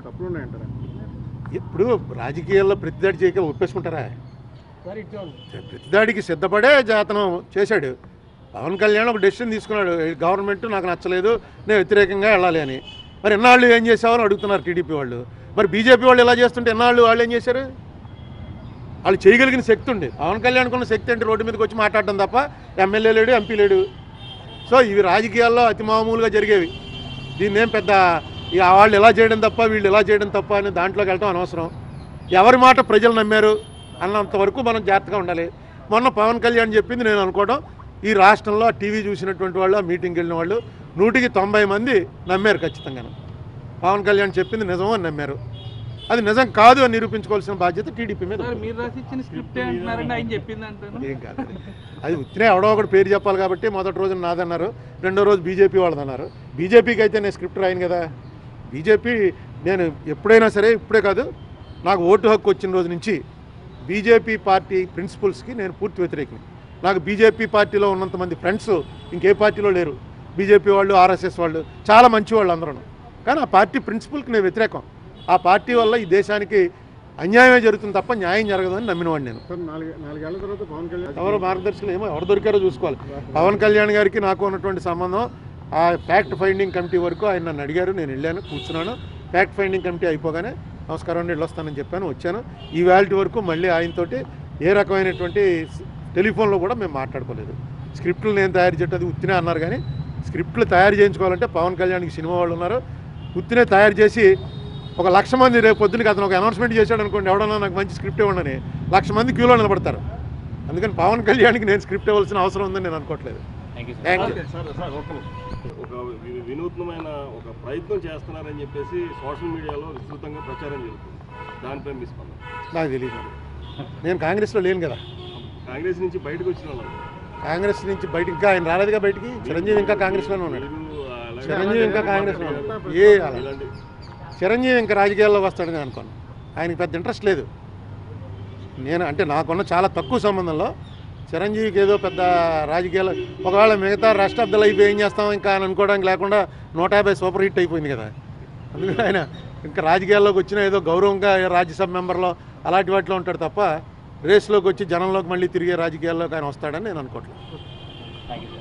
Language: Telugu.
ఏమైనా తప్పులు ఉన్నాయంటారా ఇప్పుడు రాజకీయాల్లో ప్రతిదాడి చేయక ఒప్పేసుకుంటారా ప్రతిదాడికి సిద్ధపడే జాతనం చేశాడు పవన్ కళ్యాణ్ ఒక డెసిషన్ తీసుకున్నాడు ఈ గవర్నమెంట్ నాకు నచ్చలేదు నేను వ్యతిరేకంగా వెళ్ళాలి అని మరి ఎన్నాళ్ళు ఏం చేసావని అడుగుతున్నారు టీడీపీ వాళ్ళు మరి బీజేపీ వాళ్ళు ఎలా చేస్తుంటే ఎన్నాళ్ళు వాళ్ళు ఏం చేశారు వాళ్ళు చేయగలిగిన శక్తి ఉంది పవన్ కళ్యాణ్కి ఉన్న శక్తి అంటే రోడ్డు మీదకి వచ్చి మాట్లాడడం తప్ప ఎమ్మెల్యే లేడు ఎంపీ లేడు సో ఇవి రాజకీయాల్లో అతి మామూలుగా జరిగేవి దీన్ని ఏం పెద్ద ఇక వాళ్ళు ఎలా చేయడం తప్ప వీళ్ళు ఎలా చేయడం తప్ప అని దాంట్లోకి వెళ్ళడం అనవసరం ఎవరి మాట ప్రజలు నమ్మారు అన్నంత వరకు మనం జాగ్రత్తగా ఉండాలి మొన్న పవన్ కళ్యాణ్ చెప్పింది నేను అనుకోవడం ఈ రాష్ట్రంలో ఆ టీవీ చూసినటువంటి వాళ్ళు ఆ మీటింగ్కి వెళ్ళిన వాళ్ళు నూటికి తొంభై మంది నమ్మారు ఖచ్చితంగా పవన్ కళ్యాణ్ చెప్పింది నిజం అని నమ్మారు అది నిజం కాదు అని నిరూపించుకోవాల్సిన బాధ్యత టీడీపీ మీద సార్ ఉంది. మీరు రాసి ఇచ్చిన స్క్రిప్ట్ అంటున్నారండి ఆయన చెప్పింది అంటాను ఏం కాదు అది. అది ఉత్తినే ఎవడో ఒకటి పేరు చెప్పాలి కాబట్టి మొదటి రోజు నాదన్నారు రెండో రోజు బీజేపీ వాళ్ళదన్నారు బీజేపీకి అయితే నేను స్క్రిప్ట్ రాయను కదా బీజేపీ నేను ఎప్పుడైనా సరే ఇప్పుడే కాదు నాకు ఓటు హక్కు వచ్చిన రోజు నుంచి బీజేపీ పార్టీ ప్రిన్సిపల్స్కి నేను పూర్తి వ్యతిరేకం నాకు బీజేపీ పార్టీలో ఉన్నంతమంది ఫ్రెండ్స్ ఇంకే పార్టీలో లేరు బీజేపీ వాళ్ళు ఆర్ఎస్ఎస్ వాళ్ళు చాలా మంచి వాళ్ళు అందరూ కానీ ఆ పార్టీ ప్రిన్సిపల్కి నేను వ్యతిరేకం ఆ పార్టీ వల్ల ఈ దేశానికి అన్యాయమే జరుగుతుంది తప్ప న్యాయం జరగదని నమ్మినవాడు నేను సార్ నాలుగు నాలుగేళ్ల తర్వాత పవన్ కళ్యాణ్ ఎవరు మార్గదర్శకులు ఏమో ఎవరు దొరికారో చూసుకోవాలి పవన్ కళ్యాణ్ గారికి నాకు ఉన్నటువంటి సంబంధం ఆ ఫ్యాక్ట్ ఫైండింగ్ కమిటీ వరకు ఆయన నన్ను అడిగారు నేను వెళ్ళాను కూర్చున్నాను ఫ్యాక్ట్ ఫైండింగ్ కమిటీ అయిపోగానే నమస్కారం అండి వెళ్ళొస్తానని చెప్పాను వచ్చాను ఈ వ్యాలిటీ వరకు మళ్ళీ ఆయనతోటి ఏ రకమైనటువంటి స్- టెలిఫోన్లో కూడా మేము మాట్లాడుకోలేదు స్క్రిప్ట్లు నేను తయారు చేయటం అది ఉత్తినే అన్నారు కానీ స్క్రిప్ట్లు తయారు చేయించుకోవాలంటే పవన్ కళ్యాణ్కి సినిమా వాళ్ళు ఉన్నారు ఉత్తినే తయారు చేసి ఒక లక్ష మంది రేపు పొద్దునకి అతను ఒక అనౌన్స్మెంట్ చేశాడు అనుకోండి ఎవడన్నా నాకు మంచి స్క్రిప్ట్ ఇవ్వండి లక్ష మంది క్యూలో నిలబడతారు అందుకని పవన్ కళ్యాణ్కి నేను స్క్రిప్ట్ ఇవ్వాల్సిన అవసరం ఉందని నేను అనుకోవట్లేదు థ్యాంక్ యూ సార్ సార్ ఒక్క నిమిషం. ఒక వి- వినూత్నమైన ఒక ప్రయత్నం చేస్తున్నారని చెప్పేసి సోషల్ మీడియాలో విస్తృతంగా ప్రచారం జరుగుతుంది దానిపై మీ స్పందన నాకు తెలియదు నేను కాంగ్రెస్లో లేను కదా కాంగ్రెస్ నుంచి బయటకు వచ్చిన వాళ్ళు కాంగ్రెస్ నుంచి బయట ఇంకా ఆయన రాలేదుగా బయటికి చిరంజీవి ఇంకా కాంగ్రెస్లోనే ఉన్నాడు మీరు అలాగే చిరంజీవి ఇంకా కాంగ్రెస్లో ఉన్నాడు ఏ అలా ఇలాంటి చిరంజీవి ఇంకా రాజకీయాల్లోకి వస్తాడని అనుకోను ఆయనకి పెద్ద ఇంట్రెస్ట్ లేదు నేను అంటే నాకున్న చాలా తక్కువ సంబంధంలో చిరంజీవికి ఏదో పెద్ద రాజకీయాలు ఒకవేళ మిగతా రెస్ట్ ఆఫ్ ద లైఫ్ ఏం చేస్తాం ఇంకా అని అనుకోవడానికి లేకుండా నూట యాభై సూపర్ హిట్ అయిపోయింది కదా అందుకని ఆయన ఇంకా రాజకీయాల్లోకి వచ్చిన ఏదో గౌరవంగా రాజ్యసభ మెంబర్లో అలాంటి వాటిలో ఉంటాడు తప్ప రేస్లోకి వచ్చి జనంలోకి మళ్ళీ తిరిగే రాజకీయాల్లోకి ఆయన వస్తాడని నేను అనుకోవట్లేదు థ్యాంక్ యూ